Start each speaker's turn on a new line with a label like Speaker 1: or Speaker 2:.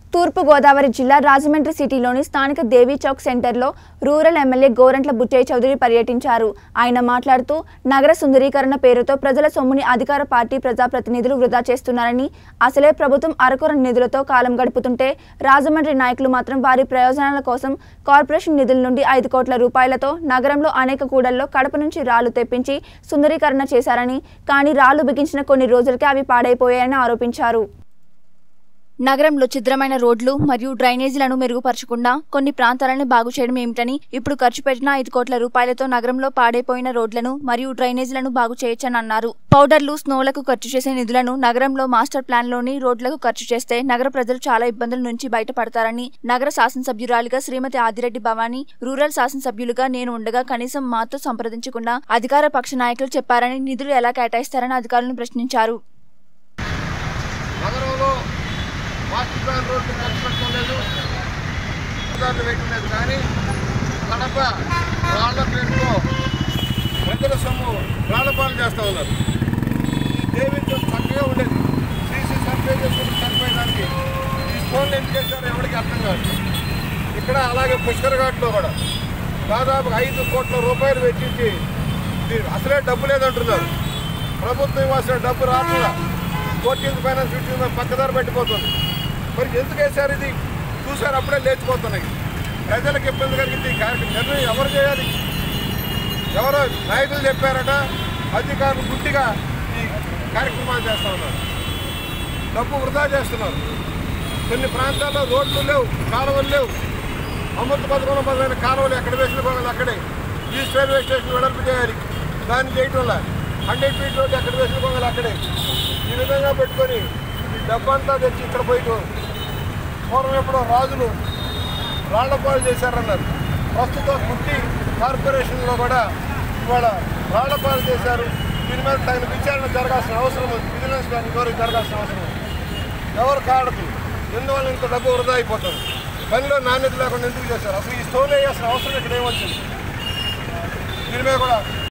Speaker 1: తూర్పు గోదావరి జిల్లా రాజమండ్రి సిటీలోని స్థానిక దేవీ చౌక్ సెంటర్లో రూరల్ ఎమ్మెల్యే గోరంట్ల బుచ్చయ్య చౌదరి పర్యటించారు ఆయన మాట్లాడుతూ నగర సుందరీకరణ పేరుతో ప్రజల సొమ్ముని అధికార పార్టీ ప్రజాప్రతినిధులు వృధా చేస్తున్నారని అసలే ప్రభుత్వం అరకొర నిధులతో కాలం గడుపుతుంటే రాజమండ్రి నాయకులు మాత్రం వారి ప్రయోజనాల కోసం కార్పొరేషన్ నిధుల నుండి ఐదు కోట్ల రూపాయలతో నగరంలో అనేక కూడల్లో కడప నుంచి రాళ్లు తెప్పించి సుందరీకరణ చేశారని కానీ రాళ్లు బిగించిన కొన్ని రోజులకే అవి పాడైపోయాయని ఆరోపించారు నగరంలో ఛిద్రమైన రోడ్లు మరియు డ్రైనేజీలను మెరుగుపరచకుండా కొన్ని ప్రాంతాలను బాగు చేయడం ఏమిటని ఇప్పుడు ఖర్చు పెట్టిన ఐదు కోట్ల రూపాయలతో నగరంలో పాడైపోయిన రోడ్లను మరియు డ్రైనేజీలను బాగు చేయొచ్చని అన్నారు పౌడర్లు స్నోలకు ఖర్చు చేసే నిధులను నగరంలో మాస్టర్ ప్లాన్లోని రోడ్లకు ఖర్చు చేస్తే నగర ప్రజలు చాలా ఇబ్బందుల నుంచి బయటపడతారని నగర శాసనసభ్యురాలిగా శ్రీమతి ఆదిరెడ్డి భవానీ రూరల్ శాసనసభ్యులుగా నేను ఉండగా కనీసం మాతో సంప్రదించకుండా అధికార పక్ష నాయకులు చెప్పారని నిధులు ఎలా కేటాయిస్తారని అధికారులను ప్రశ్నించారు
Speaker 2: నగరంలో మాస్టర్ ప్లాన్ రోడ్లు ఖర్చు పెట్టుకోలేదు దాంట్లో పెట్టలేదు కానీ కడప రాళ్ల పేరుతో ప్రజల సొమ్ము రాళ్లపాలు చేస్తూ ఉన్నారు ఈ దేవితో చక్కగా ఉండేది సీసీ సర్వే చేసుకుని చనిపోయడానికి ఈ స్టోన్లు ఎందుకు చేశారో ఎవరికి అర్థం కాదు ఇక్కడ అలాగే పుష్కర్ ఘాట్లో కూడా దాదాపు ఐదు కోట్ల రూపాయలు వెచ్చించి ఇది అసలే డబ్బు లేదంటున్నారు ప్రభుత్వం ఇవ్వాల్సిన డబ్బు రాకుండా ఫోర్టీన్త్ ఫైనాన్స్ ఫిఫ్టీన్ పక్కదారి పెట్టిపోతుంది మరి ఎందుకు వేశారు ఇది చూసారు అప్పుడే లేచిపోతున్నాయి ప్రజలకు ఇబ్బంది కలిగింది ఈ కార్యక్రమం నిర్ణయం ఎవరు చేయాలి ఎవరో నాయకులు చెప్పారట అధికారులు గుట్టిగా ఈ కార్యక్రమాలు చేస్తూ ఉన్నారు డబ్బు వృధా చేస్తున్నారు కొన్ని ప్రాంతాల్లో రోడ్లు లేవు కాలువలు లేవు అమృత పథకంలో మొదలైన కాలువలు ఎక్కడ వేసిన పోవాలి అక్కడే ఈస్ట్ రైల్వే స్టేషన్ వెడల్పు చేయాలి దాన్ని చేయటం వల్ల హండ్రెడ్ ఫీట్ రోడ్డు ఎక్కడ వేసిన పోవాలి అక్కడే ఈ విధంగా పెట్టుకొని ఈ డబ్బంతా తెచ్చి ఇక్కడ పోయటం పూర్వం ఎప్పుడో రాజులు రాళ్ల పాలు చేశారన్నారు ప్రస్తుతం కుట్టి కార్పొరేషన్లో కూడా ఇవాళ రాళ్ల పాలు చేశారు దీని మీద తగిన విచారణ జరగాల్సిన అవసరం ఉంది విజిలెన్స్ బ్యాంక్ ద్వారా జరగాల్సిన అవసరం ఉంది ఎవరు కాడకు ఎందువల్ల ఇంత డబ్బు వృధా అయిపోతుంది పనిలో నాణ్యత లేకుండా ఎందుకు చేశారు అసలు ఈ స్టోన్ వేయాల్సిన అవసరం ఇక్కడ ఏమొచ్చింది దీని మీద కూడా